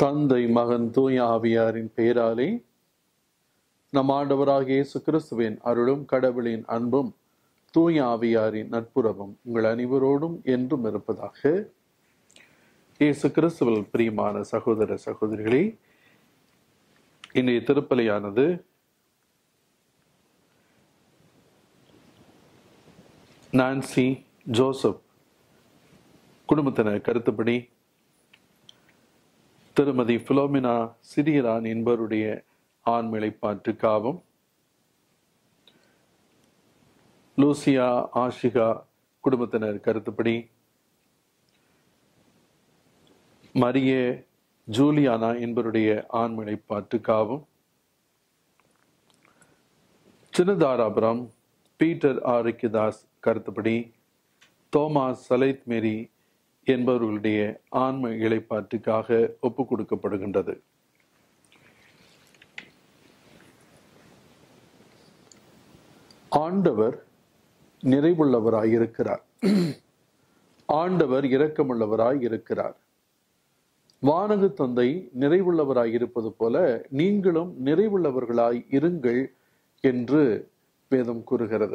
தந்தை மகன் தூய ஆவியாரின் பெயராலே நம் ஆண்டவராகிய இயேசு கிறிஸ்துவின் அருளும் கடவுளின் அன்பும் தூய ஆவியாரின் நட்புறவும் உங்கள் அனைவரோடும் என்றும் இருப்பதாக இயேசு கிறிஸ்துவில் பிரியமான சகோதர சகோதரிகளே இன்றைய திருப்பலியானது நான்சி ஜோசப் குடும்பத்தினர் கருத்துப்படி திருமதி பிலோமினா சிறியரான் என்பவருடைய ஆண்மிளைப்பாற்று காவம் லூசியா ஆஷிகா குடும்பத்தினர் கருத்துப்படி மரிய ஜூலியானா என்பவருடைய ஆண்மிளைப்பாற்று காவம் சின்னதாராபுரம் பீட்டர் ஆரோக்கியதாஸ் கருத்துப்படி தோமாஸ் சலைத் மேரி என்பவர்களுடைய ஆன்ம இழைப்பாற்றுக்காக ஒப்பு கொடுக்கப்படுகின்றது ஆண்டவர் நிறைவுள்ளவராய் இருக்கிறார் ஆண்டவர் இரக்கமுள்ளவராய் இருக்கிறார் வானகு தந்தை நிறைவுள்ளவராய் இருப்பது போல நீங்களும் நிறைவுள்ளவர்களாய் இருங்கள் என்று வேதம் கூறுகிறது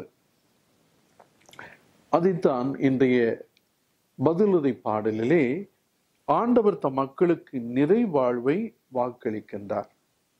அதைத்தான் இன்றைய பதிலுரை பாடலிலே ஆண்டவர் தம் மக்களுக்கு நிறைவாழ்வை வாக்களிக்கின்றார்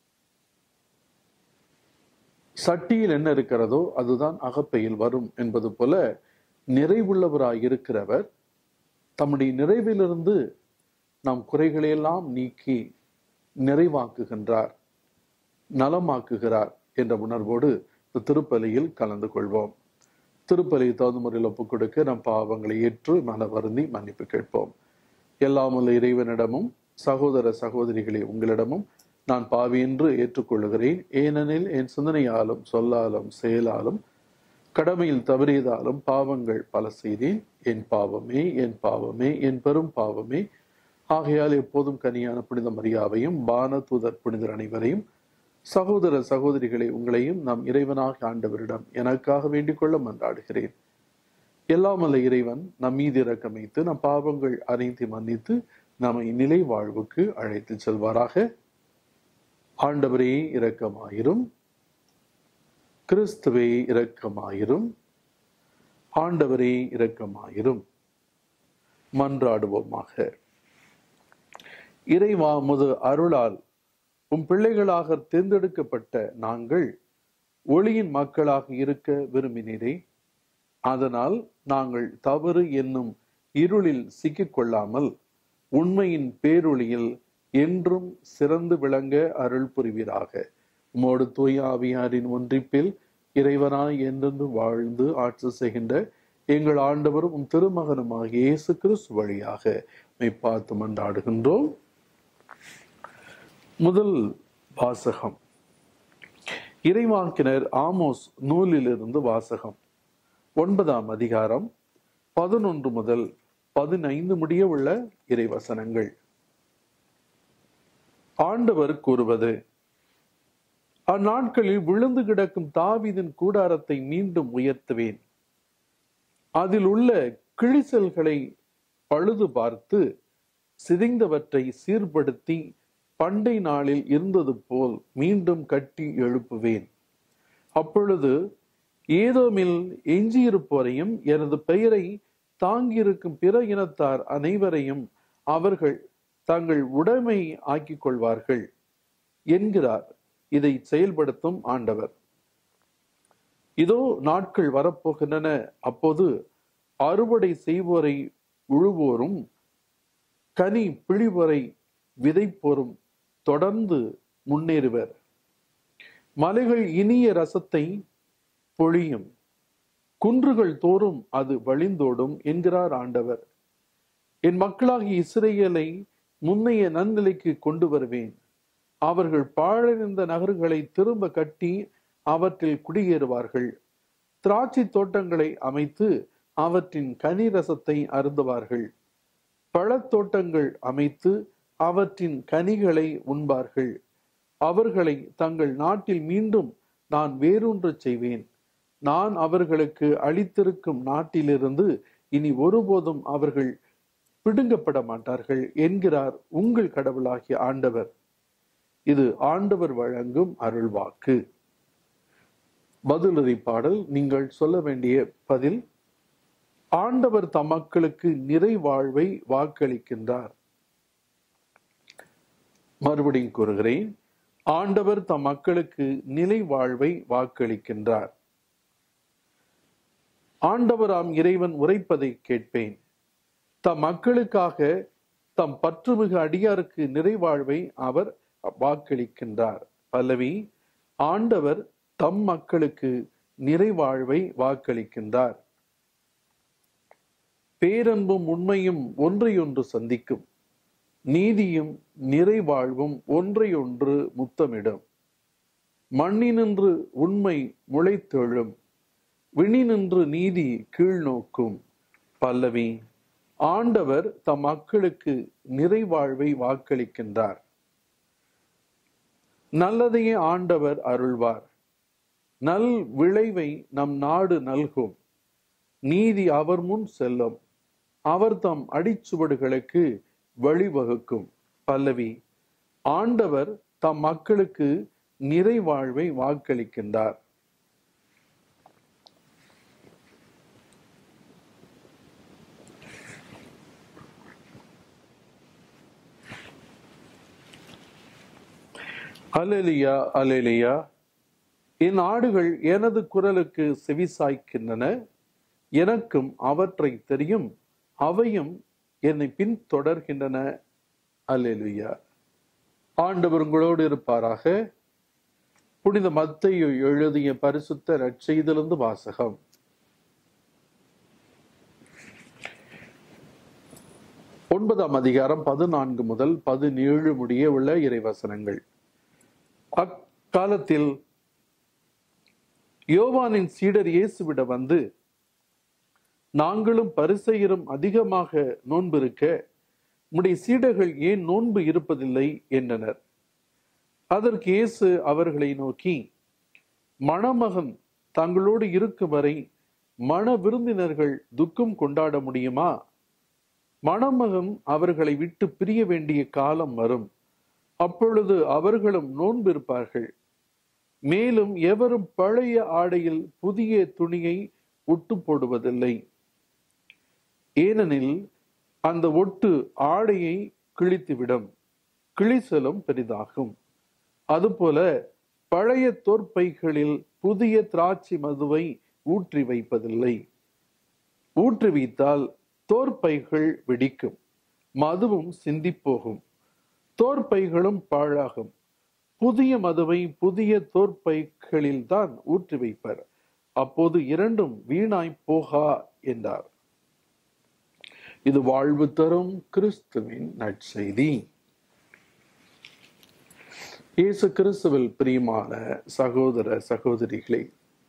சட்டியில் என்ன இருக்கிறதோ அதுதான் அகப்பையில் வரும் என்பது போல நிறைவுள்ளவராய் இருக்கிறவர் தம்முடைய நிறைவிலிருந்து நம் குறைகளையெல்லாம் நீக்கி நிறைவாக்குகின்றார் நலமாக்குகிறார் என்ற உணர்வோடு இந்த திருப்பலியில் கலந்து கொள்வோம் திருப்பலி தகுந்த முறையில் ஒப்புக் கொடுக்க நம் பாவங்களை ஏற்று மன வருந்தி மன்னிப்பு கேட்போம் எல்லாம் உள்ள இறைவனிடமும் சகோதர சகோதரிகளே உங்களிடமும் நான் பாவி என்று ஏற்றுக்கொள்கிறேன் ஏனெனில் என் சிந்தனையாலும் சொல்லாலும் செயலாலும் கடமையில் தவறியதாலும் பாவங்கள் பல செய்தேன் என் பாவமே என் பாவமே என் பெரும் பாவமே ஆகையால் எப்போதும் கனியான புனித மரியாவையும் பான தூதர் புனிதர் அனைவரையும் சகோதர சகோதரிகளை உங்களையும் நம் இறைவனாக ஆண்டவரிடம் எனக்காக வேண்டிக் கொள்ள மன்றாடுகிறேன் எல்லாம் அல்ல இறைவன் நம் மீது இறக்கமைத்து நம் பாவங்கள் அறிந்து மன்னித்து நம்மை நிலை வாழ்வுக்கு அழைத்து செல்வாராக ஆண்டவரே இரக்கமாயிரும் கிறிஸ்துவே இரக்கமாயிரும் ஆண்டவரே இரக்கமாயிரும் மன்றாடுவோமாக இறைவா முது அருளால் உம் பிள்ளைகளாக தேர்ந்தெடுக்கப்பட்ட நாங்கள் ஒளியின் மக்களாக இருக்க விரும்பினீரே அதனால் நாங்கள் தவறு என்னும் இருளில் சிக்கிக்கொள்ளாமல் உண்மையின் பேரொளியில் என்றும் சிறந்து விளங்க அருள் புரிவீராக உமோடு தூய ஆவியாரின் ஒன்றிப்பில் இறைவனாய் என்றென்று வாழ்ந்து ஆட்சி செய்கின்ற எங்கள் ஆண்டவரும் உம் திருமகனுமாகிய இயேசு கிறிஸ்து வழியாக மெய்ப்பார்த்து மன்றாடுகின்றோம் முதல் வாசகம் இறைவாக்கினர் ஆமோஸ் நூலிலிருந்து வாசகம் ஒன்பதாம் அதிகாரம் பதினொன்று முதல் பதினைந்து முடிய உள்ள இறைவசனங்கள் ஆண்டவர் கூறுவது அந்நாட்களில் விழுந்து கிடக்கும் தாவிதின் கூடாரத்தை மீண்டும் உயர்த்துவேன் அதில் உள்ள கிழிசல்களை பழுது பார்த்து சிதைந்தவற்றை சீர்படுத்தி பண்டை நாளில் இருந்தது போல் மீண்டும் கட்டி எழுப்புவேன் அப்பொழுது ஏதோமில் எஞ்சியிருப்போரையும் எனது பெயரை தாங்கியிருக்கும் பிற இனத்தார் அனைவரையும் அவர்கள் தங்கள் உடைமை ஆக்கிக் கொள்வார்கள் என்கிறார் இதை செயல்படுத்தும் ஆண்டவர் இதோ நாட்கள் வரப்போகின்றன அப்போது அறுவடை செய்வோரை உழுவோரும் கனி பிழிவோரை விதைப்போரும் தொடர்ந்து முன்னேறுவர் மலைகள் இனிய ரசத்தை பொழியும் குன்றுகள் தோறும் அது வழிந்தோடும் என்கிறார் ஆண்டவர் என் மக்களாகிய இஸ்ரேலை முன்னைய நன்னிலைக்கு கொண்டு வருவேன் அவர்கள் பாழடைந்த நகர்களை திரும்ப கட்டி அவற்றில் குடியேறுவார்கள் திராட்சை தோட்டங்களை அமைத்து அவற்றின் கனி ரசத்தை அருந்துவார்கள் பழத்தோட்டங்கள் அமைத்து அவற்றின் கனிகளை உண்பார்கள் அவர்களை தங்கள் நாட்டில் மீண்டும் நான் வேரூன்றச் செய்வேன் நான் அவர்களுக்கு அளித்திருக்கும் நாட்டிலிருந்து இனி ஒருபோதும் அவர்கள் பிடுங்கப்பட மாட்டார்கள் என்கிறார் உங்கள் கடவுளாகிய ஆண்டவர் இது ஆண்டவர் வழங்கும் அருள்வாக்கு பதிலுரை பாடல் நீங்கள் சொல்ல வேண்டிய பதில் ஆண்டவர் தம் மக்களுக்கு நிறை வாழ்வை வாக்களிக்கின்றார் மறுபடியும் கூறுகிறேன் ஆண்டவர் தம் மக்களுக்கு நிலை வாழ்வை வாக்களிக்கின்றார் ஆண்டவராம் இறைவன் உரைப்பதை கேட்பேன் தம் மக்களுக்காக தம் பற்றுமிகு அடியாருக்கு நிறைவாழ்வை அவர் வாக்களிக்கின்றார் பல்லவி ஆண்டவர் தம் மக்களுக்கு நிறைவாழ்வை வாக்களிக்கின்றார் பேரன்பும் உண்மையும் ஒன்றையொன்று சந்திக்கும் நீதியும் நிறைவாழ்வும் ஒன்றையொன்று முத்தமிடும் மண்ணினின்று உண்மை முளைத்தெழும் விண்ணினின்று நீதி கீழ்நோக்கும் பல்லவி ஆண்டவர் தம் மக்களுக்கு நிறைவாழ்வை வாக்களிக்கின்றார் நல்லதையே ஆண்டவர் அருள்வார் நல் விளைவை நம் நாடு நல்கும் நீதி அவர் முன் செல்லும் அவர் தம் அடிச்சுவடுகளுக்கு வழிவகுக்கும் பல்லவி ஆண்டவர் தம் மக்களுக்கு நிறைவாழ்வை வாக்களிக்கின்றார் அலெலியா அலெலியா என் ஆடுகள் எனது குரலுக்கு செவிசாய்க்கின்றன எனக்கும் அவற்றை தெரியும் அவையும் என்னை பின்தொடர்கின்றன அல்லேலுயா ஆண்டவர் உங்களோடு இருப்பாராக புனித மத்தையு எழுதிய பரிசுத்த நற்செய்திலிருந்து வாசகம் ஒன்பதாம் அதிகாரம் பதினான்கு முதல் பதினேழு முடிய உள்ள இறைவசனங்கள் அக்காலத்தில் யோவானின் சீடர் இயேசுவிட வந்து நாங்களும் பரிசெயரும் அதிகமாக நோன்பிருக்க உடைய சீடர்கள் ஏன் நோன்பு இருப்பதில்லை என்றனர் அதற்கு இயேசு அவர்களை நோக்கி மணமகன் தங்களோடு இருக்கும் வரை மண விருந்தினர்கள் துக்கம் கொண்டாட முடியுமா மணமகன் அவர்களை விட்டு பிரிய வேண்டிய காலம் வரும் அப்பொழுது அவர்களும் நோன்பிருப்பார்கள் மேலும் எவரும் பழைய ஆடையில் புதிய துணியை ஒட்டு போடுவதில்லை ஏனெனில் அந்த ஒட்டு ஆடையை கிழித்துவிடும் கிழிசலும் பெரிதாகும் அதுபோல பழைய தோற்பைகளில் புதிய திராட்சை மதுவை ஊற்றி வைப்பதில்லை ஊற்றி வைத்தால் தோற்பைகள் வெடிக்கும் மதுவும் சிந்திப்போகும் தோற்பைகளும் பாழாகும் புதிய மதுவை புதிய தோற்பைகளில் தான் ஊற்றி வைப்பர் அப்போது இரண்டும் வீணாய் போகா என்றார் இது வாழ்வு தரும் கிறிஸ்துவின் நற்செய்தி இயேசு கிறிஸ்துவில் பிரியமான சகோதர சகோதரிகளே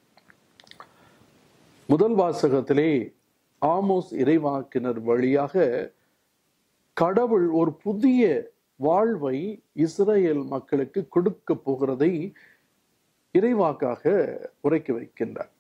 முதல் வாசகத்திலே ஆமோஸ் இறைவாக்கினர் வழியாக கடவுள் ஒரு புதிய வாழ்வை இஸ்ரேல் மக்களுக்கு கொடுக்க போகிறதை இறைவாக்காக உரைக்க வைக்கின்றார்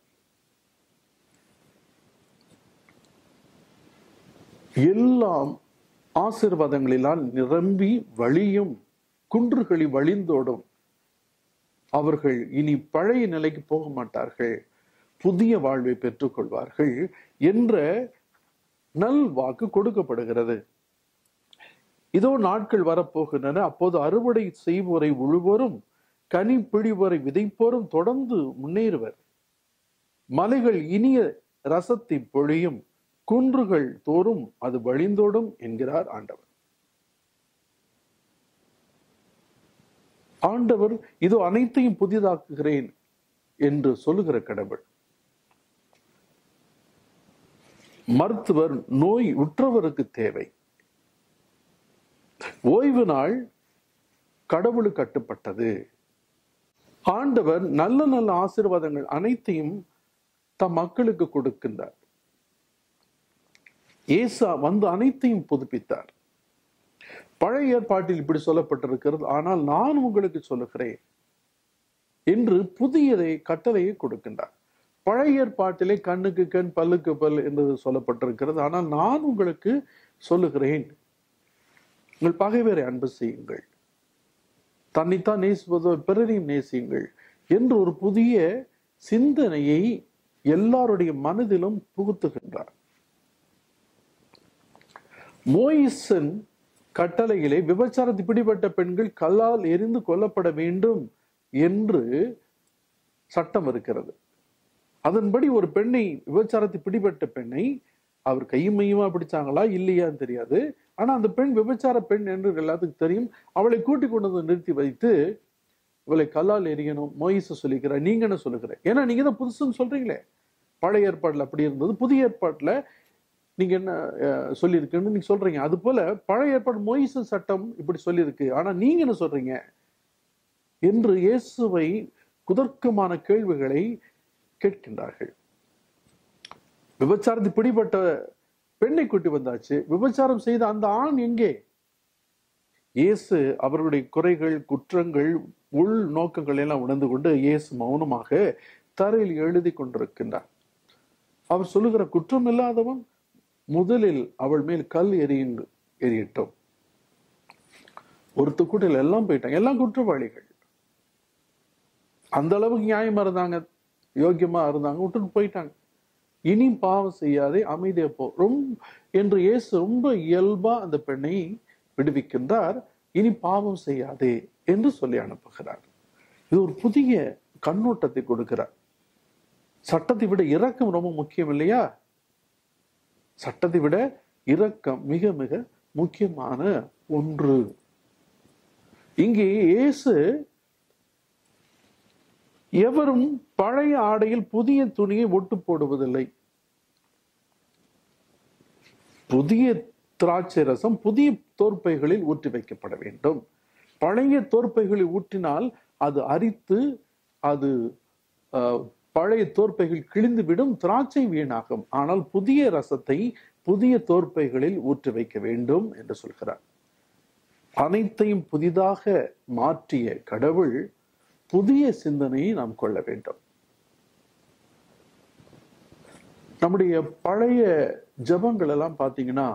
எல்லாம் ஆசிர்வாதங்களிலால் நிரம்பி வழியும் குன்றுகளி வழிந்தோடும் அவர்கள் இனி பழைய நிலைக்கு போக மாட்டார்கள் புதிய வாழ்வை பெற்றுக்கொள்வார்கள் என்ற நல் வாக்கு கொடுக்கப்படுகிறது இதோ நாட்கள் வரப்போகின்றன அப்போது அறுவடை செய்வோரை உழுவோரும் கனி பிழிவோரை விதைப்போரும் தொடர்ந்து முன்னேறுவர் மலைகள் இனிய ரசத்தை பொழியும் குன்றுகள் தோறும் அது வழிந்தோடும் என்கிறார் ஆண்டவர் ஆண்டவர் இது அனைத்தையும் புதிதாக்குகிறேன் என்று சொல்லுகிற கடவுள் மருத்துவர் நோய் உற்றவருக்கு தேவை ஓய்வு நாள் கடவுளு கட்டுப்பட்டது ஆண்டவர் நல்ல நல்ல ஆசீர்வாதங்கள் அனைத்தையும் தம் மக்களுக்கு கொடுக்கின்றார் ஏசா வந்து அனைத்தையும் புதுப்பித்தார் பழைய ஏற்பாட்டில் இப்படி சொல்லப்பட்டிருக்கிறது ஆனால் நான் உங்களுக்கு சொல்லுகிறேன் என்று புதியதை கட்டளையை கொடுக்கின்றார் பழைய ஏற்பாட்டிலே கண்ணுக்கு கண் பல்லுக்கு பல் என்று சொல்லப்பட்டிருக்கிறது ஆனால் நான் உங்களுக்கு சொல்லுகிறேன் உங்கள் பகைவரை அன்பு செய்யுங்கள் தன்னைத்தான் நேசிப்பதோ பிறரையும் நேசியுங்கள் என்று ஒரு புதிய சிந்தனையை எல்லாருடைய மனதிலும் புகுத்துகின்றார் மோயிசன் கட்டளையிலே விபச்சாரத்தில் பிடிபட்ட பெண்கள் கல்லால் எரிந்து கொல்லப்பட வேண்டும் என்று சட்டம் இருக்கிறது அதன்படி ஒரு பெண்ணை விபச்சாரத்தில் பிடிபட்ட பெண்ணை அவர் கையும் மையுமா பிடிச்சாங்களா இல்லையான்னு தெரியாது ஆனா அந்த பெண் விபச்சார பெண் என்று எல்லாத்துக்கும் தெரியும் அவளை கூட்டி கொண்டு வந்து நிறுத்தி வைத்து இவளை கல்லால் எரியணும் மோயிச சொல்லிக்கிறார் நீங்க என்ன சொல்லுகிற ஏன்னா நீங்க தான் புதுசுன்னு சொல்றீங்களே பழைய ஏற்பாடுல அப்படி இருந்தது புதிய ஏற்பாட்டுல நீங்க என்ன அஹ், சொல்லியிருக்குன்னு நீங்க சொல்றீங்க அது போல பழைய ஏற்பாடு மொய்ச சட்டம் இப்படி சொல்லியிருக்கு ஆனா நீங்க என்ன சொல்றீங்க என்று இயேசுவை குதர்க்கமான கேள்விகளை கேட்கின்றார்கள் விபச்சாரத்தில் பிடிபட்ட பெண்ணை கூட்டி வந்தாச்சு விபச்சாரம் செய்த அந்த ஆண் எங்கே இயேசு அவர்களுடைய குறைகள் குற்றங்கள் உள் நோக்கங்கள் எல்லாம் உணர்ந்து கொண்டு இயேசு மௌனமாக தரையில் எழுதி கொண்டிருக்கின்றார் அவர் சொல்லுகிற குற்றம் இல்லாதவன் முதலில் அவள் மேல் கல் எறியுங்க எரியட்டும் ஒருத்த கூட்டில் எல்லாம் போயிட்டாங்க எல்லாம் குற்றவாளிகள் அந்த அளவுக்கு நியாயமா இருந்தாங்க யோக்கியமா இருந்தாங்க விட்டுட்டு போயிட்டாங்க இனி பாவம் செய்யாதே அமைதியா போ ரொம்ப என்று இயேசு ரொம்ப இயல்பா அந்த பெண்ணை விடுவிக்கின்றார் இனி பாவம் செய்யாதே என்று சொல்லி அனுப்புகிறார் இது ஒரு புதிய கண்ணோட்டத்தை கொடுக்கிறார் சட்டத்தை விட இரக்கம் ரொம்ப முக்கியம் இல்லையா சட்டத்தை விட இரக்கம் மிக மிக முக்கியமான ஒன்று இங்கே இயேசு எவரும் பழைய ஆடையில் புதிய துணியை ஒட்டு போடுவதில்லை புதிய திராட்சை ரசம் புதிய தோற்பைகளில் ஊற்றி வைக்கப்பட வேண்டும் பழைய தோற்பைகளில் ஊற்றினால் அது அரித்து அது அஹ், பழைய தோற்பைகள் கிழிந்து விடும் திராட்சை வீணாகும் ஆனால் புதிய ரசத்தை புதிய தோற்பைகளில் ஊற்றி வைக்க வேண்டும் என்று சொல்கிறார் அனைத்தையும் புதிதாக மாற்றிய கடவுள் புதிய சிந்தனையை நாம் கொள்ள வேண்டும் நம்முடைய பழைய ஜெபங்கள் எல்லாம் பார்த்தீங்கன்னா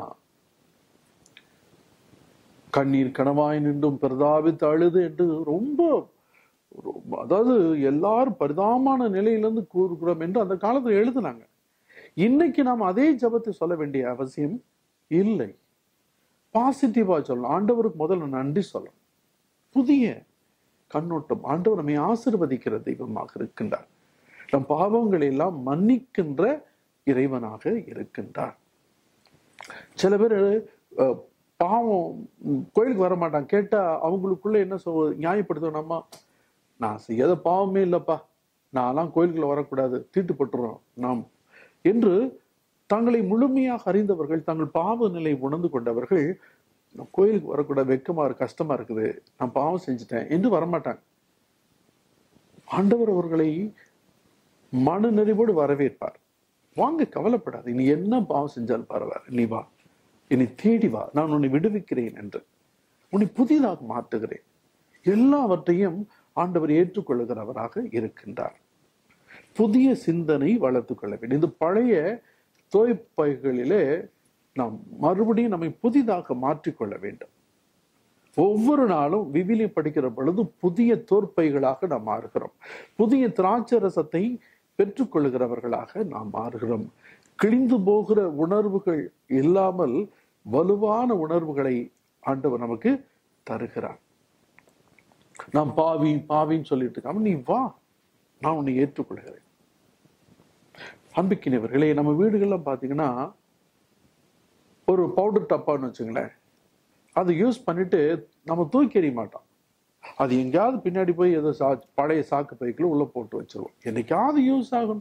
கண்ணீர் கனவாய் நின்றும் பிரதாபித்து அழுது என்று ரொம்ப ரொம்ப- அதாவது எல்லாரும் பரிதாபமான நிலையிலிருந்து கூறுகிறோம் என்று அந்த காலத்துல எழுதுனாங்க இன்னைக்கு நாம் அதே ஜெபத்தை சொல்ல வேண்டிய அவசியம் இல்லை பாசிட்டிவா சொல்லணும் ஆண்டவருக்கு முதல்ல நன்றி சொல்லணும் புதிய கண்ணோட்டம் ஆண்டவர் நம்மை ஆசிர்வதிக்கிற தெய்வமாக இருக்கின்றார் நம் பாவங்களை எல்லாம் மன்னிக்கின்ற இறைவனாக இருக்கின்றார் சில பேர் அஹ், பாவம் ம், கோயிலுக்கு வர மாட்டாங்க கேட்டா அவங்களுக்குள்ள என்ன சொல் நியாயப்படுத்தும் நம்ம நான் செய்யாத பாவமே இல்லப்பா நான்லாம் கோயிலுக்குள்ள வரக்கூடாது தீட்டுப்பட்டுறோம் நாம் என்று தங்களை முழுமையாக அறிந்தவர்கள் தங்கள் பாவ நிலை உணர்ந்து கொண்டவர்கள் நான் கோயிலுக்கு வரக்கூடாது வெக்கமா இருக்கு கஷ்டமா இருக்குது நான் பாவம் செஞ்சுட்டேன் என்று வரமாட்டாங்க ஆண்டவர் அவர்களை மன நிறைவோடு வரவேற்பார் வாங்க கவலைப்படாது நீ என்ன பாவம் செஞ்சாலும் பரவாயில்ல நீ வா என்னை தேடி வா நான் உன்னை விடுவிக்கிறேன் என்று உன்னை புதிதாக மாற்றுகிறேன் எல்லாவற்றையும் ஆண்டவர் ஏற்றுக்கொள்ளுகிறவராக இருக்கின்றார் புதிய சிந்தனை வளர்த்துக் கொள்ள வேண்டும் இந்த பழைய தோய்ப்பைகளிலே நாம் மறுபடியும் நம்மை புதிதாக மாற்றிக்கொள்ள வேண்டும் ஒவ்வொரு நாளும் விவிலி படிக்கிற பொழுது புதிய தோற்பைகளாக நாம் மாறுகிறோம் புதிய திராட்சை ரசத்தை பெற்றுக்கொள்கிறவர்களாக நாம் மாறுகிறோம் கிழிந்து போகிற உணர்வுகள் இல்லாமல் வலுவான உணர்வுகளை ஆண்டவர் நமக்கு தருகிறார் நாம் பாவி பாவின்னு சொல்லிட்டு இருக்காம நீ வா நான் உன்னை ஏற்றுக்கொள்கிறேன் அன்பிக்கினவர்களே நம்ம வீடுகள்லாம் பார்த்தீங்கன்னா ஒரு பவுடர் டப்பான்னு வச்சுங்களேன் அதை யூஸ் பண்ணிட்டு நம்ம தூக்கி எறிய மாட்டோம் அது எங்கேயாவது பின்னாடி போய் ஏதோ சா பழைய சாக்கு பைக்குள்ள உள்ள போட்டு வச்சிருவோம் என்னைக்காவது யூஸ் ஆகும்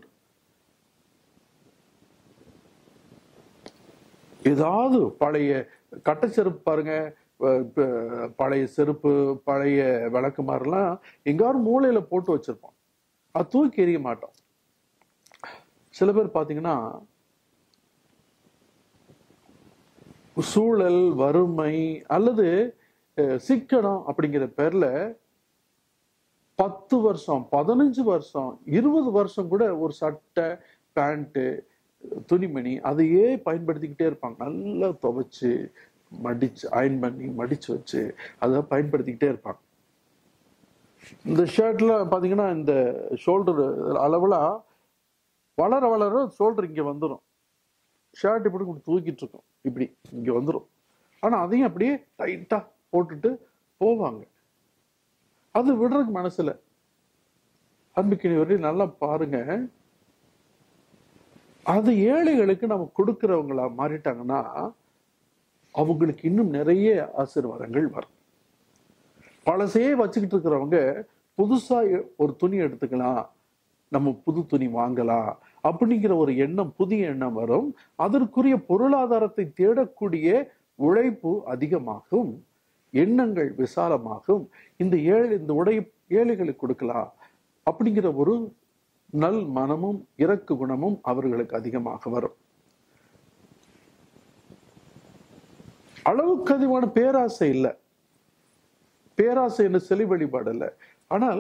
ஏதாவது பழைய கட்டை செருப்பு பாருங்க அஹ் இப்ப பழைய செருப்பு பழைய விளக்குமாரெல்லாம் எங்காவது மூலையில போட்டு வச்சிருப்போம் அது தூக்கி எறிய மாட்டோம் சில பேர் பாத்தீங்கன்னா சூழல் வறுமை அல்லது அஹ், சிக்கனம் அப்படிங்கிற பேர்ல பத்து வருஷம் பதினஞ்சு வருஷம் இருபது வருஷம் கூட ஒரு சட்டை பேண்ட்டு துணிமணி அதையே பயன்படுத்திக்கிட்டே இருப்பாங்க நல்லா துவைச்சு மடிச்சு அயன் பண்ணி மடிச்சு வச்சு அதை பயன்படுத்திக்கிட்டே இருப்பாங்க இந்த ஷர்ட்ல பாத்தீங்கன்னா இந்த ஷோல்டர் அளவுலாம் வளர வளர ஷோல்டர் இங்க வந்துடும் ஷர்ட் இப்படி இப்படி தூக்கிட்டு இருக்கும் இப்படி இங்க வந்துடும் ஆனா அதையும் அப்படியே டைட்டா போட்டுட்டு போவாங்க அது விடுறதுக்கு மனசுல அன்புக்கினி வரையும் நல்லா பாருங்க அது ஏழைகளுக்கு நம்ம கொடுக்கிறவங்களா மாறிட்டாங்கன்னா அவங்களுக்கு இன்னும் நிறைய ஆசீர்வாதங்கள் வரும் பழசையே வச்சுக்கிட்டு இருக்கிறவங்க புதுசா எ- ஒரு துணி எடுத்துக்கலாம் நம்ம புது துணி வாங்கலாம் அப்படிங்கிற ஒரு எண்ணம் புதிய எண்ணம் வரும் அதற்குரிய பொருளாதாரத்தை தேடக்கூடிய உழைப்பு அதிகமாகும் எண்ணங்கள் விசாலமாகும் இந்த ஏழை இந்த உடை ஏழைகளுக்கு கொடுக்கலாம் அப்படிங்கிற ஒரு நல் மனமும் இரக்கு குணமும் அவர்களுக்கு அதிகமாக வரும் அளவுக்கு அதிகமான பேராசை இல்லை பேராசை என்ன செலி வழிபாடு இல்லை ஆனால்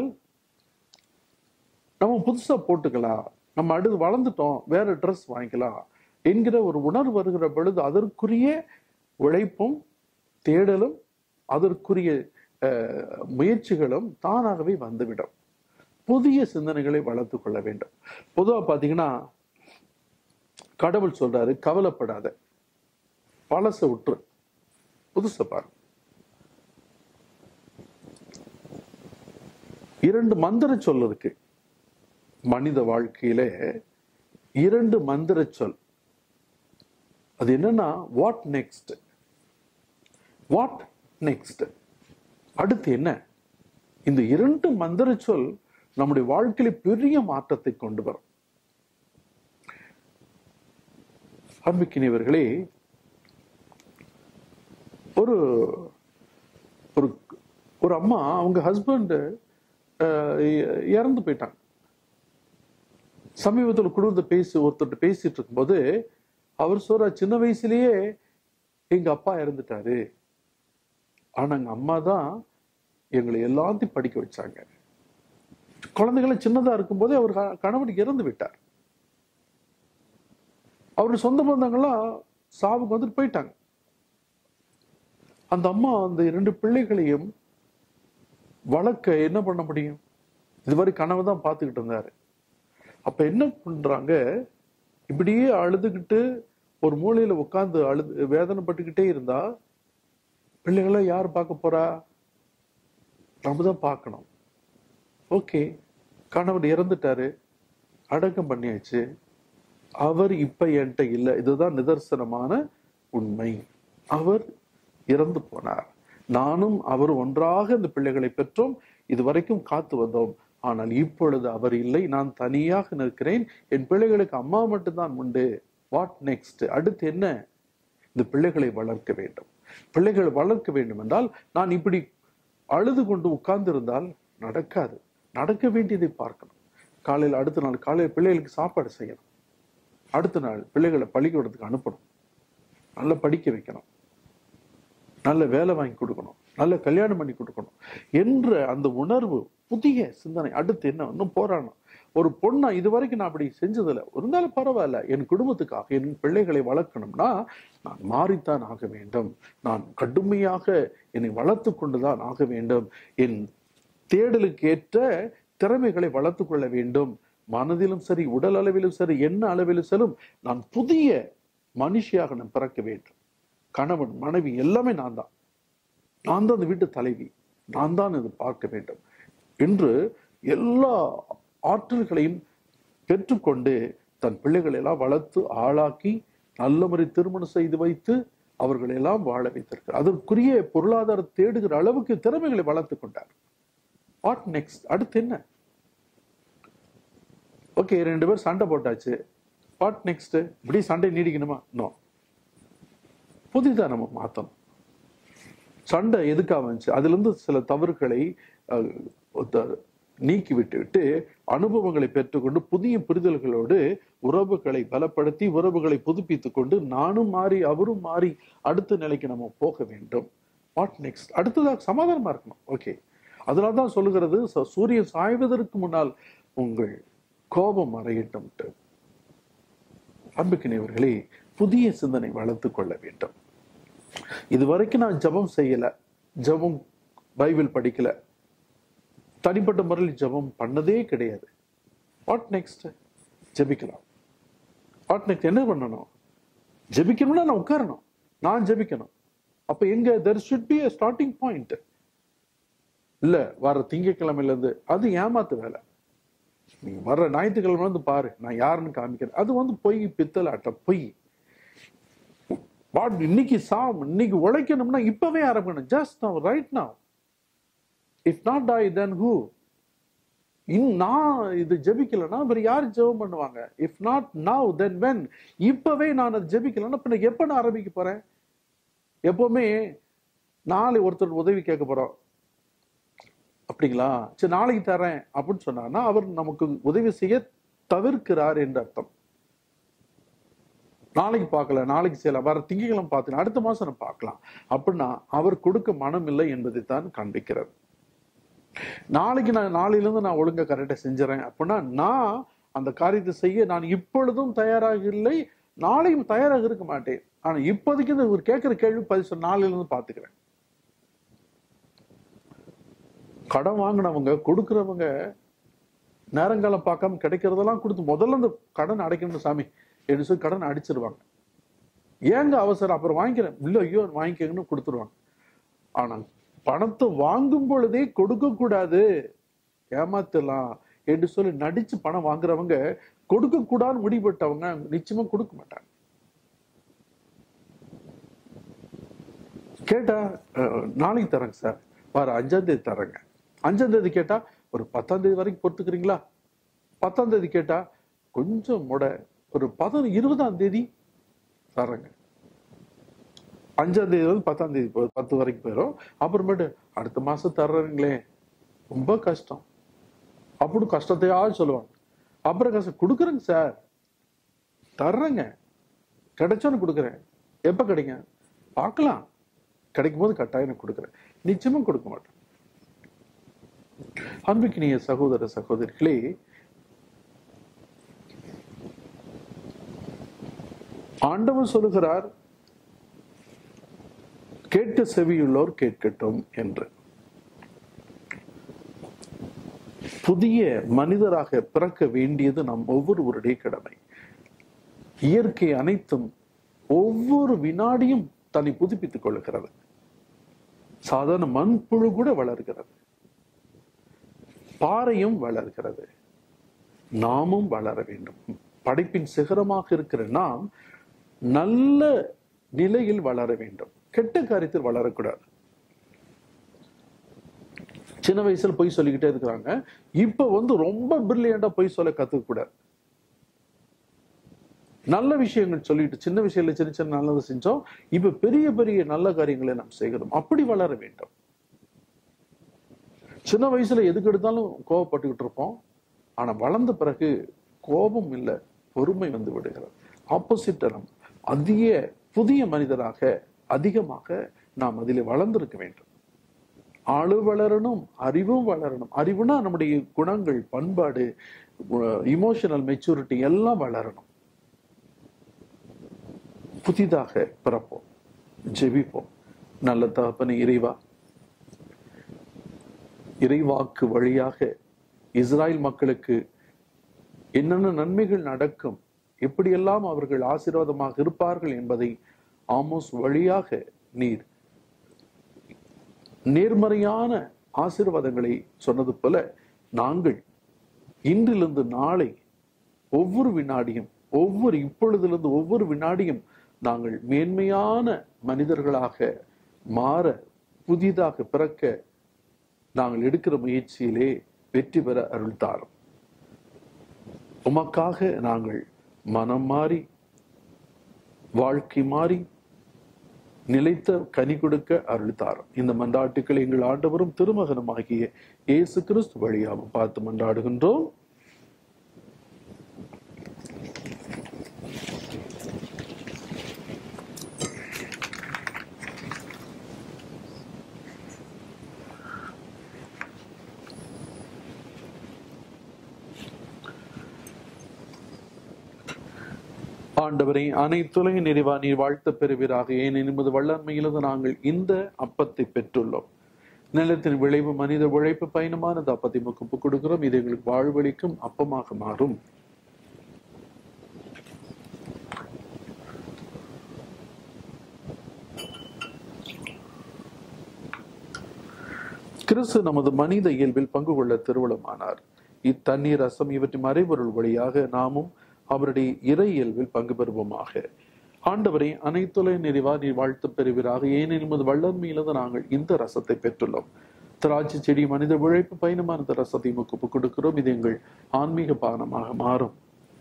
நம்ம புதுசா போட்டுக்கலாம் நம்ம அடுத்து வளர்ந்துட்டோம் வேற ட்ரெஸ் வாங்கிக்கலாம் என்கிற ஒரு உணர்வு வருகிற பொழுது அதற்குரிய உழைப்பும் தேடலும் அதற்குரிய அஹ், முயற்சிகளும் தானாகவே வந்துவிடும் புதிய சிந்தனைகளை வளர்த்துக் கொள்ள வேண்டும் பொதுவா பாத்தீங்கன்னா கடவுள் சொல்றாரு கவலைப்படாத பழச விட்டுரு புதுசை பாரு இரண்டு மந்திர சொல் இருக்கு மனித வாழ்க்கையில இரண்டு மந்திர சொல் அது என்னன்னா வாட் நெக்ஸ்ட் வாட் நெக்ஸ்ட் அடுத்து என்ன இந்த இரண்டு மந்திர சொல் நம்முடைய வாழ்க்கையில பெரிய மாற்றத்தை கொண்டு வரும் அன்பிக்கினியவர்களே ஒரு ஒரு ஒரு அம்மா அவங்க ஹஸ்பண்ட் இறந்து போயிட்டாங்க சமீபத்தில் குடும்பத்தை பேசி ஒருத்தர்கிட்ட பேசிட்டு இருக்கும்போது அவர் சொல்ற சின்ன வயசுலயே எங்க அப்பா இறந்துட்டாரு ஆனா எங்க அம்மா தான் எங்களை எல்லாத்தையும் படிக்க வச்சாங்க குழந்தைகளை சின்னதா இருக்கும்போதே அவர் க- கணவன் இறந்து விட்டார் அவருடைய சொந்த பந்தங்கள்லாம் சாவுக்கு வந்துட்டு போயிட்டாங்க அந்த அம்மா அந்த இரண்டு பிள்ளைகளையும் வளர்க்க என்ன பண்ண முடியும் இதுவரை கனவு தான் பார்த்துக்கிட்டு இருந்தாரு அப்ப என்ன பண்றாங்க இப்படியே அழுதுகிட்டு ஒரு மூலையில உட்கார்ந்து அழுது வேதனைப்பட்டுக்கிட்டே இருந்தா பிள்ளைகளை யார் பார்க்க போறா நம்ம தான் பார்க்கணும் ஓகே கணவர் இறந்துட்டாரு அடக்கம் பண்ணியாச்சு அவர் இப்ப என்கிட்ட இல்லை இதுதான் நிதர்சனமான உண்மை அவர் இறந்து போனார் நானும் அவர் ஒன்றாக இந்த பிள்ளைகளை பெற்றோம் இதுவரைக்கும் காத்து வந்தோம் ஆனால் இப்பொழுது அவர் இல்லை நான் தனியாக நிற்கிறேன் என் பிள்ளைகளுக்கு அம்மா மட்டும்தான் உண்டு வாட் நெக்ஸ்ட் அடுத்து என்ன இந்த பிள்ளைகளை வளர்க்க வேண்டும் பிள்ளைகளை வளர்க்க வேண்டும் என்றால் நான் இப்படி அழுது கொண்டு உட்கார்ந்து இருந்தால் நடக்காது நடக்க வேண்டியதை பார்க்கணும் காலையில் அடுத்த நாள் காலையில் பிள்ளைகளுக்கு சாப்பாடு செய்யணும் அடுத்த நாள் பிள்ளைகளை பள்ளிக்கூடத்துக்கு அனுப்பணும் நல்லா படிக்க வைக்கணும் நல்ல வேலை வாங்கி கொடுக்கணும் நல்ல கல்யாணம் பண்ணி கொடுக்கணும் என்ற அந்த உணர்வு புதிய சிந்தனை அடுத்து என்ன இன்னும் போராடணும் ஒரு பொண்ணா இது வரைக்கும் நான் அப்படி செஞ்சதில்ல இருந்தாலும் பரவாயில்ல என் குடும்பத்துக்காக என் பிள்ளைகளை வளர்க்கணும்னா நான் மாறித்தான் ஆக வேண்டும் நான் கடுமையாக என்னை வளர்த்து கொண்டுதான் ஆக வேண்டும் என் தேடலுக்கு ஏற்ற திறமைகளை வளர்த்து கொள்ள வேண்டும் மனதிலும் சரி உடல் அளவிலும் சரி என்ன அளவிலும் சரி நான் புதிய மனுஷியாக நான் பிறக்க வேண்டும் கணவன் மனைவி எல்லாமே நான் தான் நான் தான் அந்த வீட்டு தலைவி நான் தான் இது பார்க்க வேண்டும் என்று எல்லா ஆற்றல்களையும் பெற்றுக்கொண்டு தன் பிள்ளைகளை எல்லாம் வளர்த்து ஆளாக்கி நல்ல முறை திருமணம் செய்து வைத்து அவர்களை எல்லாம் வாழ வைத்திருக்கிறார் அதற்குரிய பொருளாதார தேடுகிற அளவுக்கு திறமைகளை வளர்த்து கொண்டார் வாட் நெக்ஸ்ட் அடுத்து என்ன ஓகே ரெண்டு பேர் சண்டை போட்டாச்சு வாட் நெக்ஸ்ட் இப்படி சண்டை நீடிக்கணுமா நோ புதிதா நம்ம மாத்தணும் சண்டை எதுக்காக வந்துச்சு அதுல இருந்து சில தவறுகளை அஹ், ஒத்த- நீக்கி விட்டு விட்டு அனுபவங்களை பெற்றுக்கொண்டு புதிய புரிதல்களோடு உறவுகளை பலப்படுத்தி உறவுகளை புதுப்பித்துக் கொண்டு நானும் மாறி அவரும் மாறி அடுத்த நிலைக்கு நம்ம போக வேண்டும் வாட் நெக்ஸ்ட் அடுத்ததாக சமாதானமா இருக்கணும் ஓகே அதனால தான் சொல்லுகிறது ச- சூரியன் சாய்வதற்கு முன்னால் உங்கள் கோபம் மறையட்டும் அன்புக்கினியவர்களே புதிய சிந்தனை வளர்த்துக் கொள்ள வேண்டும் இது வரைக்கும் நான் ஜெபம் செய்யல ஜெபம் பைபிள் படிக்கல தனிப்பட்ட முறையில் ஜெபம் பண்ணதே கிடையாது வாட் நெக்ஸ்ட் ஜெபிக்கலாம் வாட் நெக்ஸ்ட் என்ன பண்ணணும் ஜெபிக்கணும்னா நான் உட்காரணும் நான் ஜெபிக்கணும் அப்ப எங்க there should be a starting point இல்ல வர திங்கக்கிழமையில இருந்து அது ஏமாத்து வேலை நீங்க வர்ற ஞாயிற்றுக்கிழமை வந்து பாரு நான் யாருன்னு காமிக்கிறேன் அது வந்து பொய் பித்தலாட்ட பொய் வாட் இன்னைக்கு சாம் இன்னைக்கு உழைக்கணும்னா இப்பவே ஆரம்பிக்கணும் just now right now if not I then who in நான் இது ஜெபிக்கலன்னா வேற யார் ஜெபம் பண்ணுவாங்க if not now then when இப்பவே நான் அது ஜெபிக்கலன்னா பின்ன எப்ப நான் ஆரம்பிக்க போறேன் எப்பவுமே நாளை ஒருத்தர் உதவி கேட்க போறோம் அப்படிங்களா சரி நாளைக்கு தரேன் அப்படின்னு சொன்னார்னா அவர் நமக்கு உதவி செய்ய தவிர்க்கிறார் என்று அர்த்தம் நாளைக்கு பார்க்கல நாளைக்கு செய்யலாம் வர திங்கக்கிழமை பார்த்துக்கலாம் அடுத்த மாசம் நம்ம பார்க்கலாம் அப்படின்னா அவர் கொடுக்க மனம் இல்லை என்பதை தான் காண்பிக்கிறது நாளைக்கு நான் நாளையில இருந்து நான் ஒழுங்கா கரெக்டா செஞ்சுறேன் அப்படின்னா நான் அந்த காரியத்தை செய்ய நான் இப்பொழுதும் தயாராக இல்லை நாளையும் தயாராக இருக்க மாட்டேன் ஆனா இப்போதைக்கு இந்த ஒரு கேட்கிற கேள்வி பதில் சொல் நாளையில இருந்து பாத்துக்கிறேன் கடன் வாங்கினவங்க கொடுக்கிறவங்க நேரங்காலம் பார்க்காம கிடைக்கிறதெல்லாம் கொடுத்து முதல்ல இந்த கடன் அடைக்கணும் சாமி என்று சொல்லி கடன் அடிச்சிருவாங்க ஏங்க அவசரம் அப்புறம் வாங்கிக்கிறேன் இல்ல ஐயோ வாங்கிக்கங்கன்னு கொடுத்துருவாங்க ஆனா பணத்தை வாங்கும் பொழுதே கொடுக்க கூடாது ஏமாத்தலாம் என்று சொல்லி நடிச்சு பணம் வாங்குறவங்க கொடுக்க கூடாதுன்னு முடிவுபட்டவங்க நிச்சயமா கொடுக்க மாட்டாங்க கேட்டா அஹ், நாளைக்கு தரேங்க சார் வர அஞ்சாம் தேதி தரேங்க அஞ்சாம் தேதி கேட்டா ஒரு பத்தாம் தேதி வரைக்கும் பொறுத்துக்கிறீங்களா பத்தாம் தேதி கேட்டா கொஞ்சம் முட ஒரு பதின இருபதாம் தேதி தரேங்க அஞ்சாம் தேதி வந்து பத்தாம் தேதி போ- பத்து வரைக்கும் போயிடும் அப்புறமேட்டு அடுத்த மாசம் தர்றீங்களே ரொம்ப கஷ்டம் அப்படி கஷ்டத்தையாவது சொல்லுவாங்க அப்புறம் கஷ்டம் கொடுக்குறேங்க சார் தர்றேங்க கிடைச்சோன்னு கொடுக்குறேன் எப்ப கிடைங்க பார்க்கலாம் கிடைக்கும் போது கட்டாயம் நான் கொடுக்குறேன் நிச்சயமா கொடுக்க மாட்டேன் அன்புக்கினிய சகோதர சகோதரிகளே ஆண்டவன் சொல்லுகிறார் கேட்க செவியுள்ளோர் கேட்கட்டும் என்று புதிய மனிதராக பிறக்க வேண்டியது நம் ஒவ்வொருவருடைய கடமை இயற்கை அனைத்தும் ஒவ்வொரு வினாடியும் தன்னை புதுப்பித்துக் கொள்ளுகிறது சாதாரண மண்புழு கூட வளர்கிறது பாறையும் வளர்கிறது நாமும் வளர வேண்டும் படைப்பின் சிகரமாக இருக்கிற நாம் நல்ல நிலையில் வளர வேண்டும் கெட்ட காரியத்தில் வளரக்கூடாது சின்ன வயசுல பொய் சொல்லிக்கிட்டே இருக்கிறாங்க இப்ப வந்து ரொம்ப பிரில்லியண்டா பொய் சொல்ல கத்துக்க கூடாது நல்ல விஷயங்கள் சொல்லிட்டு சின்ன விஷயத்துல சின்ன சின்ன நல்லது செஞ்சோம் இப்ப பெரிய பெரிய நல்ல காரியங்களை நாம் செய்கிறோம் அப்படி வளர வேண்டும் சின்ன வயசுல எதுக்கு எடுத்தாலும் கோவப்பட்டுக்கிட்டு இருப்போம் ஆனா வளர்ந்த பிறகு கோபம் இல்லை பொறுமை வந்து விடுகிறது ஆப்போசிட் நாம் அதிக புதிய மனிதராக அதிகமாக நாம் அதில் வளர்ந்திருக்க வேண்டும் ஆளு வளரணும் அறிவும் வளரணும் அறிவுனா நம்முடைய குணங்கள் பண்பாடு இமோஷனல் மெச்சூரிட்டி எல்லாம் வளரணும் புதிதாக பிறப்போம் ஜெபிப்போம் நல்ல தகப்பனை இறைவா இறைவாக்கு வழியாக இஸ்ராயல் மக்களுக்கு என்னென்ன நன்மைகள் நடக்கும் எப்படியெல்லாம் அவர்கள் ஆசீர்வாதமாக இருப்பார்கள் என்பதை ஆமோஸ் வழியாக நீர் நேர்மறையான ஆசீர்வாதங்களை சொன்னது போல நாங்கள் இன்றிலிருந்து நாளை ஒவ்வொரு வினாடியும் ஒவ்வொரு இப்பொழுதிலிருந்து ஒவ்வொரு வினாடியும் நாங்கள் மேன்மையான மனிதர்களாக மாற புதிதாக பிறக்க நாங்கள் எடுக்கிற முயற்சியிலே வெற்றி பெற அருள் தாரும் உமக்காக நாங்கள் மனம் மாறி வாழ்க்கை மாறி நிலைத்த கனி கொடுக்க அருள் தாரும் இந்த மன்றாட்டுக்களை எங்கள் ஆண்டவரும் திருமகனுமாகிய இயேசு கிறிஸ்து வழியாக பார்த்து மன்றாடுகின்றோம் ஆண்டவரை அனைத்துலக நிறைவா நீர் வாழ்த்த பெறுவீராக ஏன் என்பது வல்லன்மையிலிருந்து நாங்கள் இந்த அப்பத்தை பெற்றுள்ளோம் நிலத்தின் விளைவு மனித உழைப்பு பயணமானது அப்பத்தை முக்கு கொடுக்கிறோம் இது எங்களுக்கு வாழ்வழிக்கும் அப்பமாக மாறும் கிறிஸ்து நமது மனித இயல்பில் பங்கு கொள்ள திருவுளமானார் இத்தண்ணீர் ரசம் இவற்றின் மறைபொருள் வழியாக நாமும் அவருடைய இறை இயல்பில் பங்கு பெறுவோமாக ஆண்டவரை அனைத்துலை நிறைவா நீர் வாழ்த்து பெறுவீராக ஏனெனில் நமது வல்லன்மையிலிருந்து நாங்கள் இந்த ரசத்தை பெற்றுள்ளோம் திராட்சை செடி மனித உழைப்பு பயணமான இந்த ரசத்தை முக்கு கொடுக்கிறோம் இது எங்கள் ஆன்மீக பானமாக மாறும்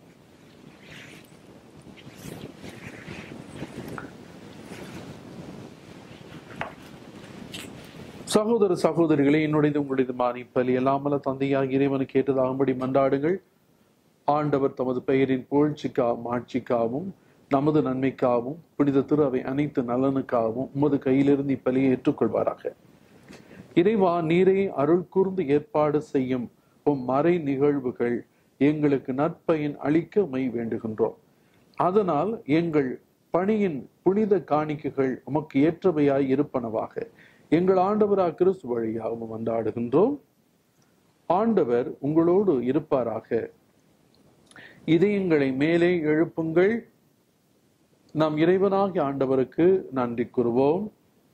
சகோதர சகோதரிகளே என்னுடையது உங்களுடையது மாறி பலி எல்லாமல தந்தையாக இறைவனுக்கு கேட்டதாகும்படி மன்றாடுங்கள் ஆண்டவர் தமது பெயரின் புகழ்ச்சிக்காகவும் ஆட்சிக்காகவும் நமது நன்மைக்காகவும் புனித திரு அவை அனைத்து நலனுக்காகவும் உமது கையிலிருந்து இப்பலியை ஏற்றுக்கொள்வாராக இறைவா நீரை அருள் கூர்ந்து ஏற்பாடு செய்யும் உம் மறை நிகழ்வுகள் எங்களுக்கு நற்பயன் அளிக்க மை வேண்டுகின்றோம் அதனால் எங்கள் பணியின் புனித காணிக்கைகள் உமக்கு ஏற்றவையாய் இருப்பனவாக எங்கள் ஆண்டவரா கிறிஸ்து வழியாகவும் வந்தாடுகின்றோம் ஆண்டவர் உங்களோடு இருப்பாராக இதயங்களை மேலே எழுப்புங்கள் நாம் இறைவனாகிய ஆண்டவருக்கு நன்றி கூறுவோம்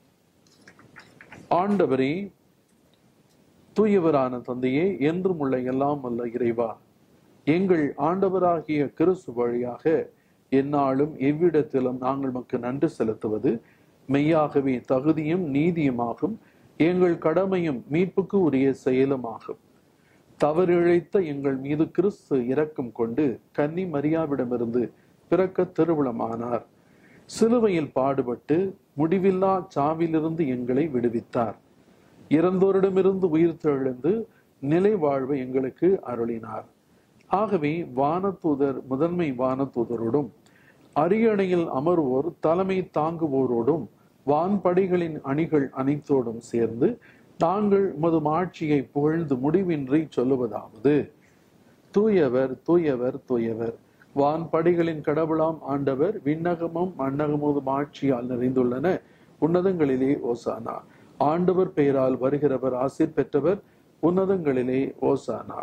ஆண்டவரே தூயவரான தந்தையே என்றும் உள்ள எல்லாம் அல்ல இறைவா எங்கள் ஆண்டவராகிய கிறிஸ்து வழியாக எந்நாளும் எவ்விடத்திலும் நாங்கள் மக்கு நன்றி செலுத்துவது மெய்யாகவே தகுதியும் நீதியுமாகும் எங்கள் கடமையும் மீட்புக்கு உரிய செயலுமாகும் தவறிழைத்த எங்கள் மீது கிறிஸ்து இரக்கம் கொண்டு கன்னி மரியாவிடமிருந்து பிறக்க திருவிழமானார் சிலுவையில் பாடுபட்டு முடிவில்லா சாவிலிருந்து எங்களை விடுவித்தார் இறந்தோரிடமிருந்து உயிர் தெழுந்து நிலை வாழ்வை எங்களுக்கு அருளினார் ஆகவே வானதூதர் முதன்மை வானதூதரோடும் அரியணையில் அமர்வோர் தலைமை தாங்குவோரோடும் வான்படைகளின் அணிகள் அனைத்தோடும் சேர்ந்து நாங்கள் மது ஆட்சியை புகழ்ந்து முடிவின்றி சொல்லுவதாவது தூயவர் தூயவர் தூயவர் வான்படைகளின் கடவுளாம் ஆண்டவர் விண்ணகமும் மண்ணகமும் ஆட்சியால் நிறைந்துள்ளன உன்னதங்களிலே ஓசானா ஆண்டவர் பெயரால் வருகிறவர் ஆசிர் பெற்றவர் உன்னதங்களிலே ஓசானா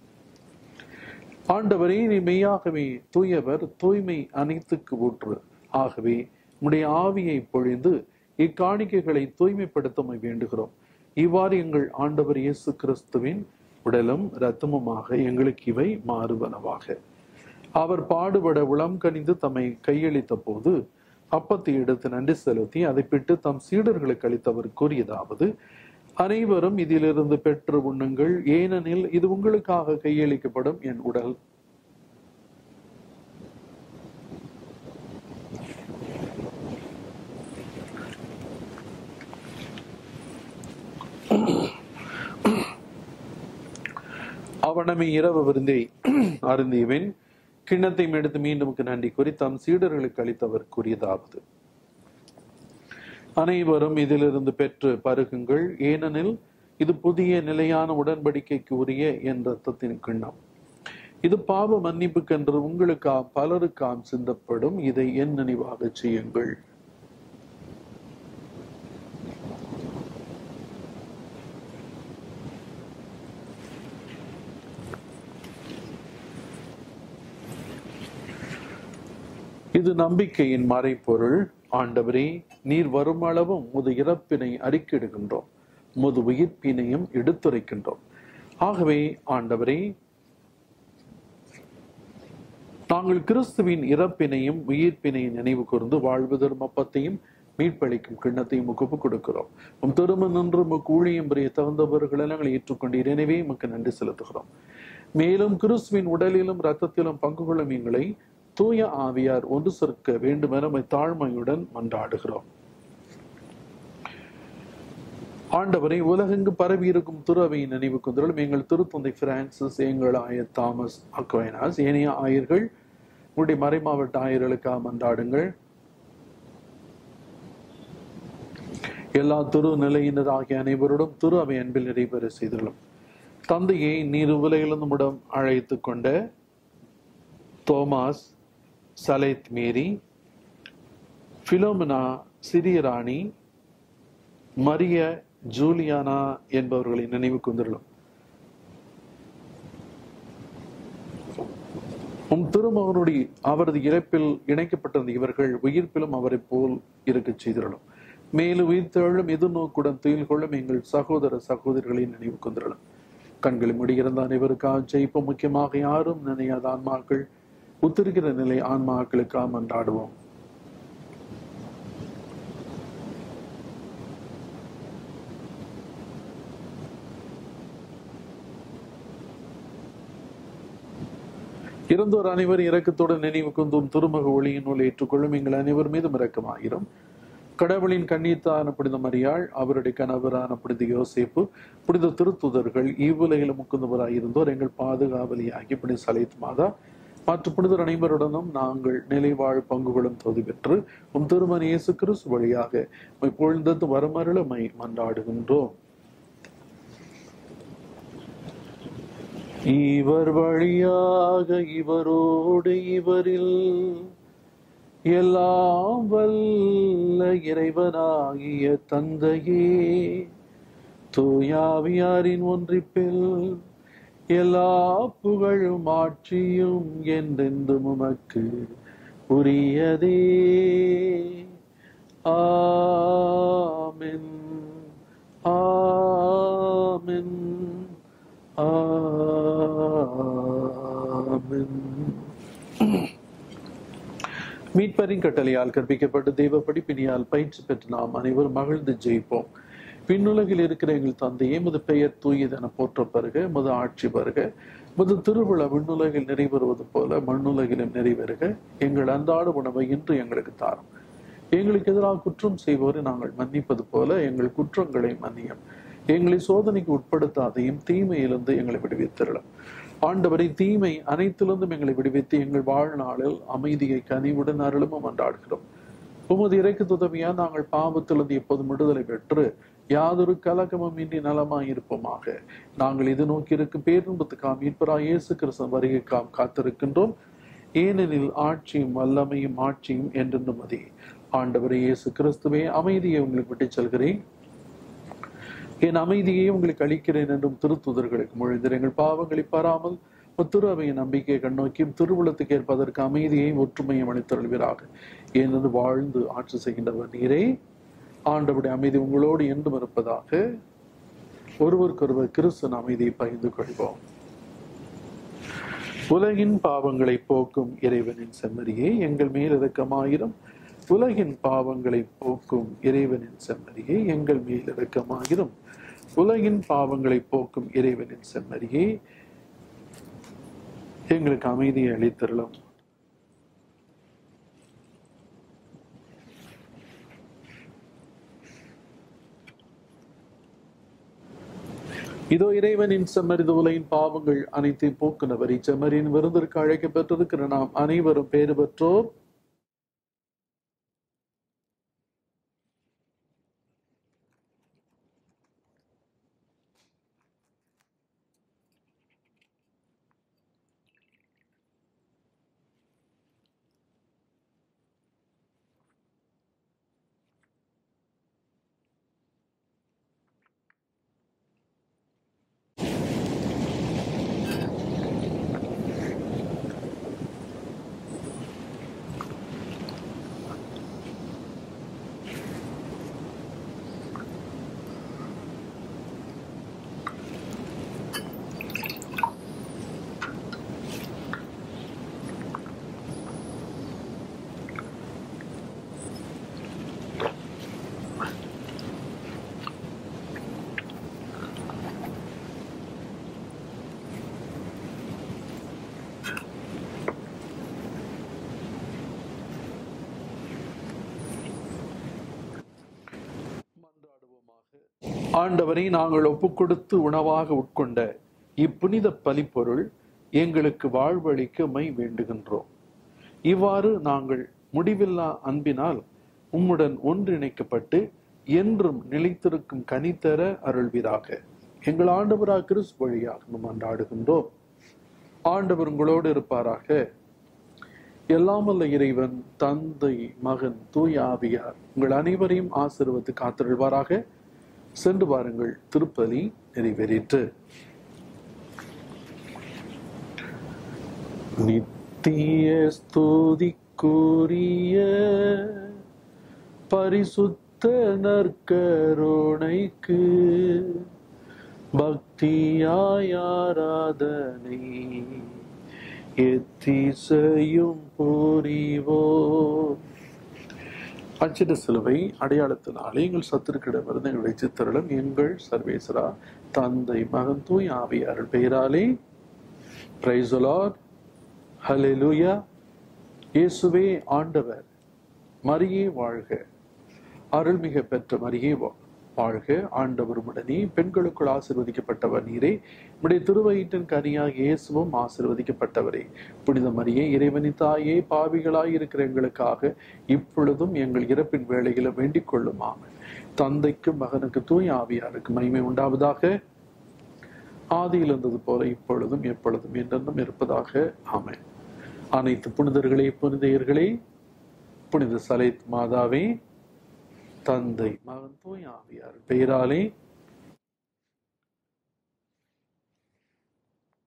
ஆண்டவரே நீ மெய்யாகவே தூயவர் தூய்மை அனைத்துக்கு ஊற்று ஆகவே உடைய ஆவியை பொழிந்து இக்காணிக்கைகளை தூய்மைப்படுத்த வேண்டுகிறோம் இவ்வாறு எங்கள் ஆண்டவர் இயேசு கிறிஸ்துவின் உடலும் இரத்தமுமாக எங்களுக்கு இவை மாறுவனவாக அவர் பாடுபட உளம் கனிந்து தம்மை கையளித்த போது அப்பத்தை எடுத்து நன்றி செலுத்தி அதை பிட்டு தம் சீடர்களுக்கு அளித்தவர் கூறியதாவது அனைவரும் இதிலிருந்து பெற்று உண்ணுங்கள் ஏனெனில் இது உங்களுக்காக கையளிக்கப்படும் என் உடல் அவனமே இரவு விருந்தை அருந்தியவன் கிண்ணத்தையும் எடுத்து மீண்டும் நன்றி கூறி தம் சீடர்களுக்கு அளித்தவர் கூறியதாவது அனைவரும் இதிலிருந்து பெற்று பருகுங்கள் ஏனெனில் இது புதிய நிலையான உடன்படிக்கைக்கு உரிய என் ரத்தத்தின் கிண்ணம் இது பாவ மன்னிப்புக்கென்று உங்களுக்காம் பலருக்காம் சிந்தப்படும் இதை என் நினைவாக செய்யுங்கள் இது நம்பிக்கையின் மறைப்பொருள் ஆண்டவரே நீர் வரும் அளவும் முது இறப்பினை அறிக்கிடுகின்றோம் முது உயிர்ப்பினையும் எடுத்துரைக்கின்றோம் ஆகவே ஆண்டவரே நாங்கள் கிறிஸ்துவின் இறப்பினையும் உயிர்ப்பினையும் நினைவு கூர்ந்து வாழ்வு தரும் அப்பத்தையும் மீட்பளிக்கும் கிண்ணத்தையும் முகப்பு கொடுக்கிறோம் உம் திரும்ப நின்று உமக்கு ஊழியம் புரிய தகுந்தவர்களை நாங்கள் ஏற்றுக்கொண்டீர் எனவே உமக்கு நன்றி செலுத்துகிறோம் மேலும் கிறிஸ்துவின் உடலிலும் இரத்தத்திலும் பங்கு கொள்ளும் எங்களை தூய ஆவியார் ஒன்று சேர்க்க வேண்டுமென உம்மை தாழ்மையுடன் மன்றாடுகிறோம் ஆண்டவரை உலகெங்கு பரவி இருக்கும் திரு அவையின் நினைவு கொண்டலும் எங்கள் திருத்தந்தை பிரான்சிஸ் எங்கள் ஆயர் தாமஸ் அக்வைனாஸ் ஏனைய ஆயர்கள் உங்களுடைய மறைமாவட்ட ஆயர்களுக்காக மன்றாடுங்கள் எல்லா திரு நிலையினர் ஆகிய அனைவரோடும் திரு அவை அன்பில் நிறைவேற செய்துள்ளோம் தந்தையை நீர் உலகிலிருந்து முடம் அழைத்து கொண்ட தோமாஸ் சலேத் மேரி பிலோமினா சிறிய ராணி மரிய ஜூலியானா என்பவர்களை நினைவு கொண்டுள்ளோம் உம் திருமகனுடைய அவரது இறப்பில் இணைக்கப்பட்டிருந்த இவர்கள் உயிர்ப்பிலும் அவரை போல் இருக்கச் செய்திருளும் மேலும் உயிர்த்தெழும் எதிர்நோக்குடன் துயில் கொள்ளும் எங்கள் சகோதர சகோதரிகளை நினைவு கொண்டிருளும் கண்களை முடிகிறந்த அனைவருக்காக ஜெயிப்போம் முக்கியமாக யாரும் நினையாத ஆன்மாக்கள் உத்திருக்கிற நிலை ஆன்மாக்களுக்காக மன்றாடுவோம் இறந்தோர் அனைவர் இரக்கத்துடன் நினைவு கொண்டும் திருமக ஒளியின் நூலை ஏற்றுக்கொள்ளும் எங்கள் அனைவர் மீதும் இரக்கமாயிரும் கடவுளின் கண்ணீர்த்தான புனித மரியாள் அவருடைய கணவரான புனித யோசேப்பு புனித திருத்துதர்கள் இவ்வுலகிலும் முக்குந்தவராய் இருந்தோர் எங்கள் பாதுகாவலியாகி புனித சலைத் மாதா மற்ற புனிதர் அனைவருடனும் நாங்கள் நிலைவாழ் பங்குகளும் தொகுதி பெற்று உம் திருமண இயேசு கிறிஸ்து வழியாக இப்பொழுது வரமருளமை மன்றாடுகின்றோம் இவர் வழியாக இவரோடு இவரில் எல்லாம் வல்ல இறைவனாகிய தந்தையே தூயாவியாரின் ஒன்றிப்பில் எல்லா புகழும் ஆட்சியும் என்றென்றும் உமக்கு உரியதே ஆமென் ஆமென் ஆமென் மீட்பரின் கட்டளையால் கற்பிக்கப்பட்டு தெய்வ படிப்பினியால் பயிற்சி பெற்று நாம் அனைவரும் மகிழ்ந்து ஜெயிப்போம் விண்ணுலகில் இருக்கிற எங்கள் தந்தையே முது பெயர் தூயதென போற்ற பெறுக முது ஆட்சி பெறுக முது திருவிழா விண்ணுலகில் நிறைவேறுவது போல மண்ணுலகிலும் நிறைவேறுக எங்கள் அன்றாட உணவை இன்று எங்களுக்கு தாரும் எங்களுக்கு எதிராக குற்றம் செய்வோரை நாங்கள் மன்னிப்பது போல எங்கள் குற்றங்களை மன்னியும் எங்களை சோதனைக்கு உட்படுத்தாதையும் தீமையிலிருந்து எங்களை விடுவித்திரலாம் ஆண்டவரை தீமை அனைத்திலிருந்தும் எங்களை விடுவித்து எங்கள் வாழ்நாளில் அமைதியை கனிவுடன் அருளும் அன்றாடுகிறோம் உமது இறைக்கு உதவியா நாங்கள் பாவத்திலிருந்து எப்போதும் விடுதலை பெற்று யாதொரு கலக்கமும் இன்றி நலமாய் இருப்போமாக நாங்கள் இது நோக்கி இருக்கும் பேருன்பத்துக்காம் மீட்பரா இயேசு கிறிஸ்தன் வருகைக்காம் காத்திருக்கின்றோம் ஏனெனில் ஆட்சியும் வல்லமையும் ஆட்சியும் என்றென்றும் மதி ஆண்டவரே இயேசு கிறிஸ்துவே அமைதியை உங்களுக்கு விட்டுச் செல்கிறேன் என் அமைதியை உங்களுக்கு அளிக்கிறேன் என்றும் திருத்துதர்களுக்கு மொழிந்தர் எங்கள் பாவங்களை பாராமல் திரு அவையின் நம்பிக்கையை கண்ணோக்கியும் திருவுளத்துக்கு ஏற்பதற்கு அமைதியையும் ஒற்றுமையும் அளித்தருள்வீராக ஏனென்று வாழ்ந்து ஆட்சி செய்கின்றவர் நீரே ஆண்டவுடைய அமைதி உங்களோடு என்றும் இருப்பதாக ஒருவருக்கொருவர் கிறிஸ்தன் அமைதியை பகிர்ந்து கொள்வோம் உலகின் பாவங்களை போக்கும் இறைவனின் செம்மறியே எங்கள் மேல் இரக்கமாயிரும் உலகின் பாவங்களை போக்கும் இறைவனின் செம்மறியே எங்கள் மேல் இரக்கமாயிரும் உலகின் பாவங்களை போக்கும் இறைவனின் செம்மறியே எங்களுக்கு அமைதியை அளித்தருளும் இதோ இறைவனின் செம்மறித உலகின் பாவங்கள் அனைத்தையும் போக்குனவர் இச்செம்மறியின் விருந்திற்கு அழைக்கப்பட்டிருக்கிற நாம் அனைவரும் பேறு பெற்றோர் ஆண்டவரை நாங்கள் ஒப்புக்கொடுத்து உணவாக உட்கொண்ட இப்புனித பலிப்பொருள் எங்களுக்கு வாழ்வழிக்க மை வேண்டுகின்றோம் இவ்வாறு நாங்கள் முடிவில்லா அன்பினால் உம்முடன் ஒன்றிணைக்கப்பட்டு என்றும் நிலைத்திருக்கும் கனித்தர அருள்வீராக எங்கள் ஆண்டவரா கிறிஸ்து வழியாக நாம் அன்றாடுகின்றோம் ஆண்டவர் உங்களோடு இருப்பாராக எல்லாம் வல்ல இறைவன் தந்தை மகன் தூய ஆவியார் உங்கள் அனைவரையும் ஆசீர்வத்து காத்திருள்வாராக சென்று வாருங்கள் திருப்பலி நிறைவேறிற்று நித்திய ஸ்துதிக்குரிய பரிசுத்த நற்கருணைக்கு பக்தியாய் ஆராதனை எத்திசையும் புரிவோ அச்சிட்ட சிலுவை அடையாளத்தினாலே எங்கள் சத்துருக்கிடமிருந்து எங்களை சித்தரலும் எங்கள் சர்வேசரா தந்தை மகன் தூய் ஆவியார் பெயராலே பிரைசலார் ஹலெலுயா இயேசுவே ஆண்டவர் மரியே வாழ்க அருள்மிக பெற்ற மரியே வா- வாழ்க ஆண்டவர் உடனே பெண்களுக்குள் ஆசிர்வதிக்கப்பட்டவர் நீரே உடைய திருவயிற்றின் கனியாக இயேசுவும் ஆசிர்வதிக்கப்பட்டவரே புனித மரியே இறைவனின் தாயே பாவிகளாய் இருக்கிற எங்களுக்காக இப்பொழுதும் எங்கள் இறப்பின் வேளையில வேண்டிக் கொள்ளுமாம் தந்தைக்கும் மகனுக்கு தூய் ஆவியாருக்கு மகிமை உண்டாவதாக ஆதியில் இருந்தது போல இப்பொழுதும் எப்பொழுதும் என்றென்றும் இருப்பதாக ஆமென் அனைத்து புனிதர்களே புனிதையர்களே புனித சலைத் மாதாவே தந்தை மகன் தூய் ஆவியார் பெயராலே